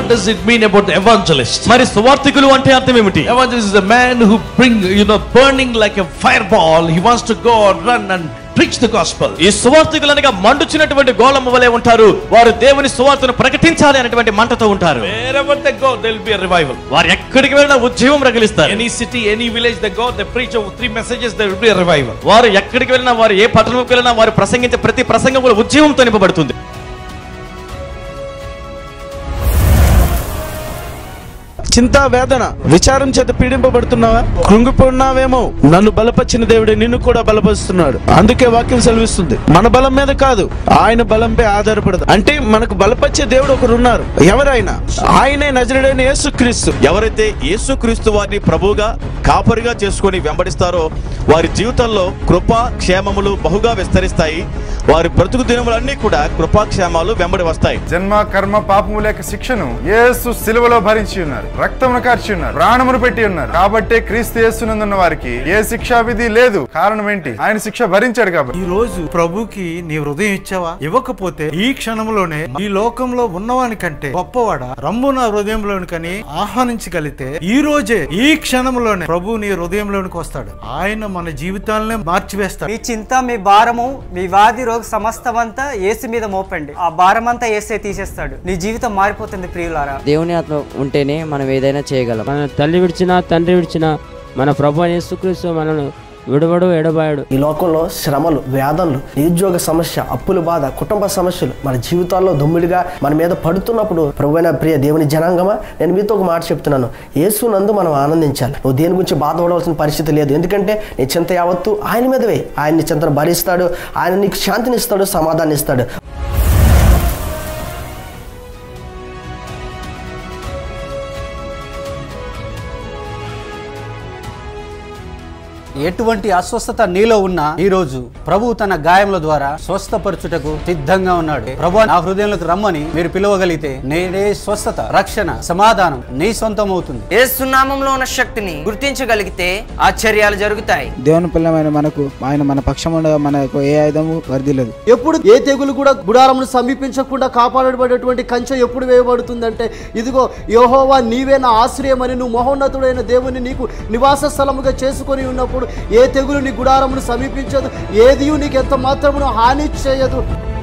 what does it mean about the evangelist? మరి సువార్థికులు అంటే అర్థం ఏమిటి Evangelist is a man who bring, you know, burning like a fireball. He wants to go and run and preach the gospel. ఈ సువార్థికులు అనగా మండుచున్నటువంటి గోళము వలె ఉంటారు వారు దేవుని సువార్తను ప్రకటించాలి అనేటువంటి మంటతో ఉంటారు Wherever they go, there will be a revival. వారు ఎక్కడికి వెళ్ళినా ఉద్యమం రగిలిస్తారు Any city, any village they go, they preach over three messages, there will be a revival. వారు ఎక్కడికి వెళ్ళినా వారు ఏ పట్టణంకి వెళ్ళినా వారు ప్రసంగించే ప్రతి ప్రసంగం కూడా ఉద్యమంతో నింపబడుతుంది చింత వేదన విచారం చేత పీడింపబడుతున్నావా కృంగిపోన్నావేమో నన్ను బలపరిచిన దేవుడే నిన్ను కూడా బలపరుస్తున్నాడు అందుకే వాక్యం సెలవిస్తుంది మన బలం మీద కాదు ఆయన బలంపై ఆధారపడదు అంటే మనకు బలపరిచే దేవుడు ఒకరు ఉన్నారు ఎవరైనా ఆయనే నజరుడైన యేసుక్రీస్తు ఎవరైతే యేసుక్రీస్తు వారిని ప్రభువుగా కాపరిగా చేసుకొని వెంబడిస్తారో వారి జీవితంలో కృపా క్షేమములు బహుగా విస్తరిస్తాయి వారి బ్రతుకు దినములన్నీ కూడా కృపాక్షేమాలు వెంబడి వస్తాయి జన్మ కర్మ పాపము లేక శిక్షను యేసు సిలువలో భరించి ఉన్నారు రక్తమును కార్చి ఉన్నారు ప్రాణమును పెట్టి ఉన్నారు కాబట్టి క్రీస్తు యేసునందున్న వారికి ఏ శిక్షా విధి లేదు కారణం ఏంటి ఆయన శిక్ష భరించాడు కాబట్టి ఈ రోజు ప్రభుకి నీ హృదయం ఇచ్చావా ఇవ్వకపోతే ఈ క్షణంలోనే ఈ లోకంలో ఉన్నవాని కంటే గొప్పవాడ రమ్ము నా హృదయంలోనికని ఆహ్వానించగలిగితే ఈ రోజే ఈ క్షణంలోనే ప్రభు నీ హృదయంలోనికి వస్తాడు ఆయన మన జీవితాలనే మార్చివేస్తాడు మీ చింత మీ భారము మీ వ్యాధి రోగ సమస్తమంతా ఏసు మీద మోపండి ఆ భారం అంతా ఏసే తీసేస్తాడు నీ జీవితం మారిపోతుంది ప్రియులారా దేవుని ఆత్మ ఉంటేనే మనం ఏదైనా చేయగలం మన తల్లి విడిచినా తండ్రి విడిచినా మన ప్రభు అయిన యేసుక్రీస్తు మనను విడవడు ఎడబాయడు ఈ లోకంలో శ్రమలు వేదనలు నిరుద్యోగ సమస్య అప్పుల బాధ కుటుంబ సమస్యలు మన జీవితాల్లో దొమ్మిడిగా మన మీద పడుతున్నప్పుడు ప్రభువైన ప్రియ దేవుని జనాంగమా నేను మీతో ఒక మాట చెప్తున్నాను యేసు నందు మనం ఆనందించాలి నువ్వు దేని గురించి బాధపడవలసిన పరిస్థితి లేదు ఎందుకంటే నీ చింత యావత్తు ఆయన మీదవే ఆయన నీ చింతను భరిస్తాడు ఆయన నీకు శాంతిని ఇస్తాడు సమాధానం ఇస్తాడు ఎటువంటి అస్వస్థత నీలో ఉన్నా ఈ రోజు ప్రభు తన గాయముల ద్వారా స్వస్థపరచుటకు సిద్ధంగా ఉన్నాడు ప్రభు నా హృదయంలోకి రమ్మని మీరు పిలవగలిగితే నేనే స్వస్థత రక్షణ సమాధానం నీ సొంతం అవుతుంది ఏసునామంలో ఉన్న శక్తిని గుర్తించగలిగితే ఆశ్చర్యాలు జరుగుతాయి దేవుని పిల్లమైన మనకు ఆయన మన పక్షం ఉండగా మనకు ఏ ఆయుధము వర్దిలేదు ఎప్పుడు ఏ తెగులు కూడా గుడారమును సమీపించకుండా కాపాడబడేటువంటి కంచె ఎప్పుడు వేయబడుతుందంటే ఇదిగో యెహోవా నీవే నా ఆశ్రయమని నువ్వు మహోన్నతుడైన దేవుని నీకు నివాస స్థలముగా చేసుకొని ఉన్నప్పుడు ఏ తెగులు నీ గుడారమును సమీపించదు ఏది నీకు ఎంత మాత్రమును హాని చేయదు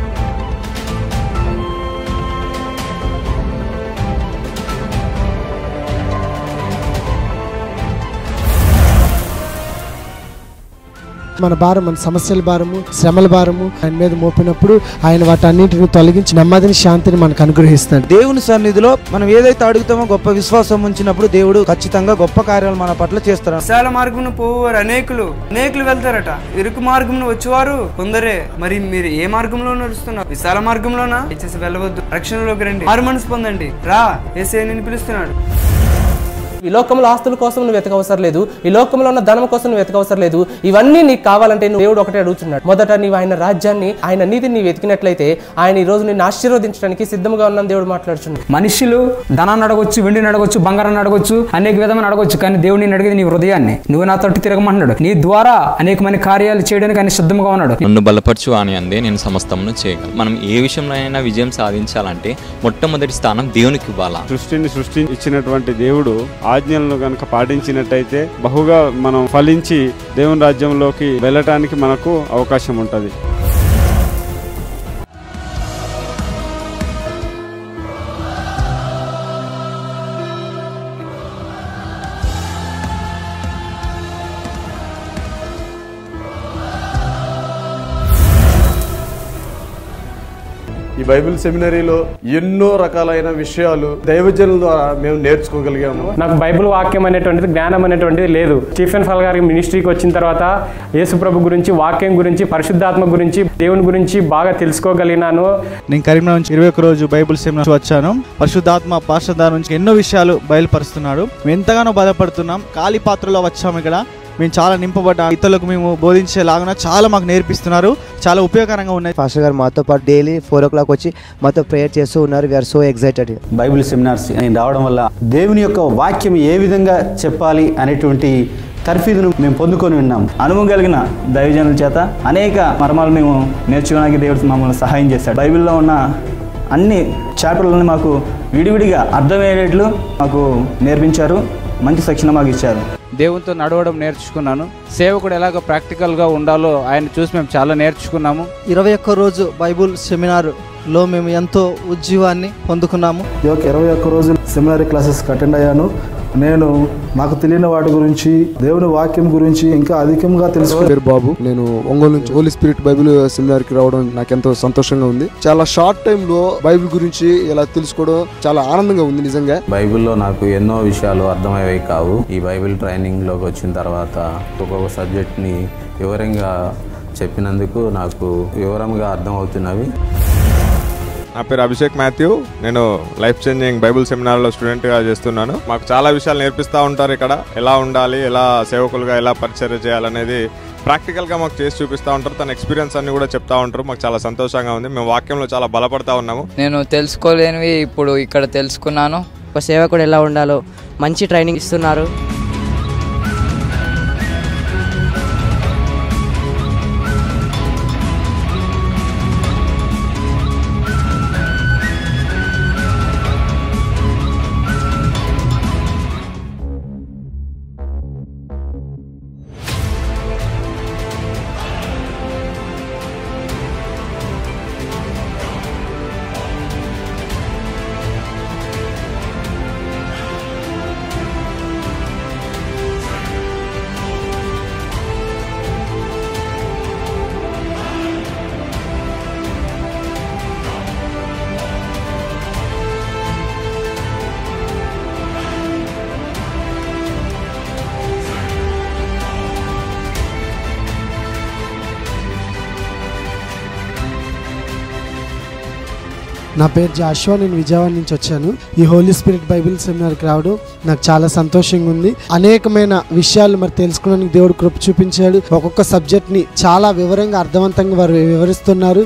మన భారం మన సమస్యల భారము శ్రమల భారము ఆయన మీద మోపినప్పుడు ఆయన వాటన్నింటిని తొలగించి నెమ్మదిని శాంతిని మనకు అనుగ్రహిస్తాడు దేవుని సన్నిధిలో మనం ఏదైతే అడుగుతామో గొప్ప విశ్వాసం ఉంచినప్పుడు దేవుడు ఖచ్చితంగా గొప్ప కార్యాలు మన పట్ల చేస్తాడు విశాల మార్గమును పోవారు అనేకులు అనేకులు వెళ్తారట ఇరుకు మార్గమును వచ్చేవారు కొందరే మరి మీరు ఏ మార్గంలో నడుస్తున్నారు విశాల మార్గంలోనా ఇచ్చేసి వెళ్ళవద్దు రక్షణలోకి రండి మారు మనసు పొందండి రా ఏసే నేను పిలుస్తున్నాడు ఈ లోకంలో ఆస్తుల కోసం నువ్వు వెతకవసరం లేదు ఈ లోకంలో ఉన్న ధనం కోసం నువ్వు వెతకవసరం లేదు ఇవన్నీ నీకు కావాలంటే నువ్వు దేవుడు ఒకటే అడుగుతున్నాడు మొదట నీవు ఆయన రాజ్యాన్ని ఆయన నీతిని నీవు వెతికినట్లయితే ఆయన ఈ రోజు నిన్ను ఆశీర్వదించడానికి సిద్ధంగా ఉన్న దేవుడు మాట్లాడుతున్నాడు మనుషులు ధనాన్ని అడగొచ్చు వెండిని అడగొచ్చు బంగారాన్ని అడగొచ్చు అనేక విధమైన అడగొచ్చు కానీ దేవుడు నేను అడిగేది నీ హృదయాన్ని నువ్వు నా తోటి తిరగమంటున్నాడు నీ ద్వారా అనేకమైన కార్యాలు చేయడానికి ఆయన సిద్ధంగా ఉన్నాడు నన్ను బలపరచు అని అందే నేను సమస్తమును చేయగలను మనం ఏ విషయంలో అయినా విజయం సాధించాలంటే మొట్టమొదటి స్థానం దేవునికి ఇవ్వాలా సృష్టిని సృష్టి ఇచ్చినటువంటి దేవుడు ఆజ్ఞలను కనుక పాటించినట్టయితే బహుగా మనం ఫలించి దేవుని రాజ్యంలోకి వెళ్ళటానికి మనకు అవకాశం ఉంటుంది ఈ బైబిల్ సెమినరీలో ఎన్నో రకాలైన విషయాలు దైవజనుల ద్వారా మేము నేర్చుకోగలిగాము నాకు బైబిల్ వాక్యం అనేటువంటిది జ్ఞానం అనేటువంటిది లేదు స్టీఫెన్ ఫల్ గారి మినిస్ట్రీకి వచ్చిన తర్వాత యేసు ప్రభు గురించి వాక్యం గురించి పరిశుద్ధాత్మ గురించి దేవుని గురించి బాగా తెలుసుకోగలిగినాను నేను కరీంనగర్ నుంచి ఇరవై ఒక రోజు బైబుల్ సెమినార్ వచ్చాను పరిశుద్ధాత్మ పార్షదార్ నుంచి ఎన్నో విషయాలు బయలుపరుస్తున్నాడు మేము ఎంతగానో బాధపడుతున్నాం ఖాళీ పాత్రలో వచ్చాము ఇక్కడ మేము చాలా నింపబడ్డ ఇతరులకు మేము బోధించేలాగా చాలా మాకు నేర్పిస్తున్నారు చాలా ఉపయోగకరంగా ఉన్నాయి పాస్టర్ గారు మాతో పాటు డైలీ ఫోర్ ఓ క్లాక్ వచ్చి మాతో ప్రేయర్ చేస్తూ ఉన్నారు we're so excited Bible seminars నేను రావడం వల్ల దేవుని యొక్క వాక్యం ఏ విధంగా చెప్పాలి అనేటువంటి తర్ఫీదును మేము పొందుకొని విన్నాం అనుభవం కలిగిన దైవజనుల చేత అనేక మర్మాలు మేము నేర్చుకోవడానికి దేవుడు మమ్మల్ని సహాయం చేశాడు బైబిల్లో ఉన్న అన్ని చాప్టర్లను మాకు విడివిడిగా అర్థమయ్యేట్లు మాకు నేర్పించారు మంచి శిక్షణ మాకు ఇచ్చారు దేవునితో నడవడం నేర్చుకున్నాను సేవకుడు ఎలాగ ప్రాక్టికల్గా ఉండాలో ఆయన చూసి మేము చాలా నేర్చుకున్నాము ఇరవై ఒక్క రోజు బైబుల్ సెమినార్లో మేము ఎంతో ఉజ్జీవాన్ని పొందుకున్నాము ఈ యొక్క ఇరవై ఒక్క రోజు సెమినరీ క్లాసెస్ అటెండ్ అయ్యాను నేను నాకు తెలియని వాటి గురించి దేవుని వాక్యం గురించి ఇంకా అధికంగా తెలుసు పేరు బాబు నేను ఒంగోలు నుంచి హోలీ స్పిరిట్ బైబిల్ సెమినార్ కి రావడం నాకెంతో సంతోషంగా ఉంది చాలా షార్ట్ టైం లో బైబిల్ గురించి ఇలా తెలుసుకోవడం చాలా ఆనందంగా ఉంది నిజంగా బైబిల్లో నాకు ఎన్నో విషయాలు అర్థమయ్యేవి కావు ఈ బైబిల్ ట్రైనింగ్లోకి వచ్చిన తర్వాత ఒక్కొక్క సబ్జెక్ట్ని వివరంగా చెప్పినందుకు నాకు వివరంగా అర్థమవుతున్నవి నా పేరు అభిషేక్ మాథ్యూ నేను లైఫ్ చేంజింగ్ బైబుల్ సెమినార్లో స్టూడెంట్గా చేస్తున్నాను మాకు చాలా విషయాలు నేర్పిస్తూ ఉంటారు ఇక్కడ ఎలా ఉండాలి ఎలా సేవకులుగా ఎలా పరిచర్య చేయాలనేది ప్రాక్టికల్గా మాకు చేసి చూపిస్తూ ఉంటారు తన ఎక్స్పీరియన్స్ అన్ని కూడా చెప్తా ఉంటారు మాకు చాలా సంతోషంగా ఉంది మేము వాక్యంలో చాలా బలపడతా ఉన్నాము నేను తెలుసుకోలేనివి ఇప్పుడు ఇక్కడ తెలుసుకున్నాను ఒక సేవకుడు ఎలా ఉండాలో మంచి ట్రైనింగ్ ఇస్తున్నారు నా పేరు జాషువా నేను విజయవాడ నుంచి వచ్చాను ఈ హోలీ స్పిరిట్ బైబిల్ సెమినార్కి రావడం నాకు చాలా సంతోషంగా ఉంది అనేకమైన విషయాలు మరి తెలుసుకోవడానికి దేవుడు కృప చూపించాడు ఒక్కొక్క సబ్జెక్ట్ని చాలా వివరంగా అర్థవంతంగా వారు వివరిస్తున్నారు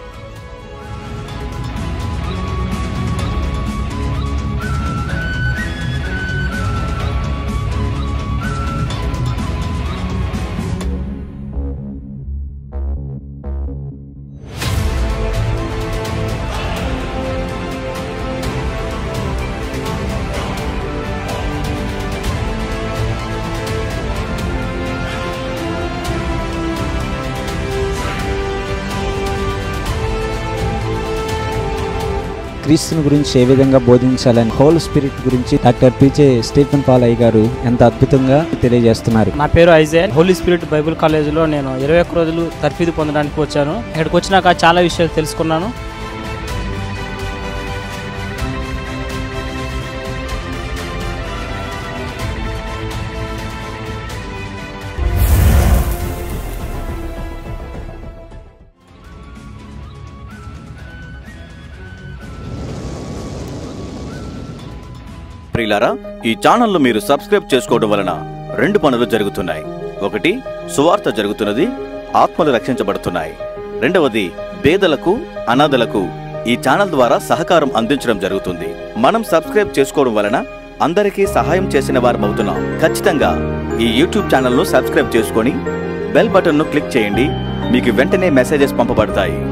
క్రీస్తుని గురించి ఏ విధంగా బోధించాలని హోల్ స్పిరిట్ గురించి డాక్టర్ పిజే స్టీఫెన్ పాల్ అయ్య గారు ఎంత అద్భుతంగా తెలియజేస్తున్నారు నా పేరు ఐజాన్ హోలీ స్పిరిట్ బైబుల్ కాలేజీలో నేను ఇరవై ఒక్క రోజులు తర్ఫీదు పొందడానికి వచ్చాను ఇక్కడికి వచ్చినాక చాలా విషయాలు తెలుసుకున్నాను ప్రియులారా ఈ ఛానల్ను మీరు సబ్స్క్రైబ్ చేసుకోవడం వలన రెండు పనులు జరుగుతున్నాయి ఒకటి సువార్త జరుగుతున్నది ఆత్మలు రక్షించబడుతున్నాయి రెండవది పేదలకు అనాథలకు ఈ ఛానల్ ద్వారా సహకారం అందించడం జరుగుతుంది మనం సబ్స్క్రైబ్ చేసుకోవడం వలన అందరికీ సహాయం చేసిన వారమవుతున్నాం ఖచ్చితంగా ఈ యూట్యూబ్ ఛానల్ను సబ్స్క్రైబ్ చేసుకొని బెల్ బటన్ను క్లిక్ చేయండి మీకు వెంటనే మెసేజెస్ పంపబడతాయి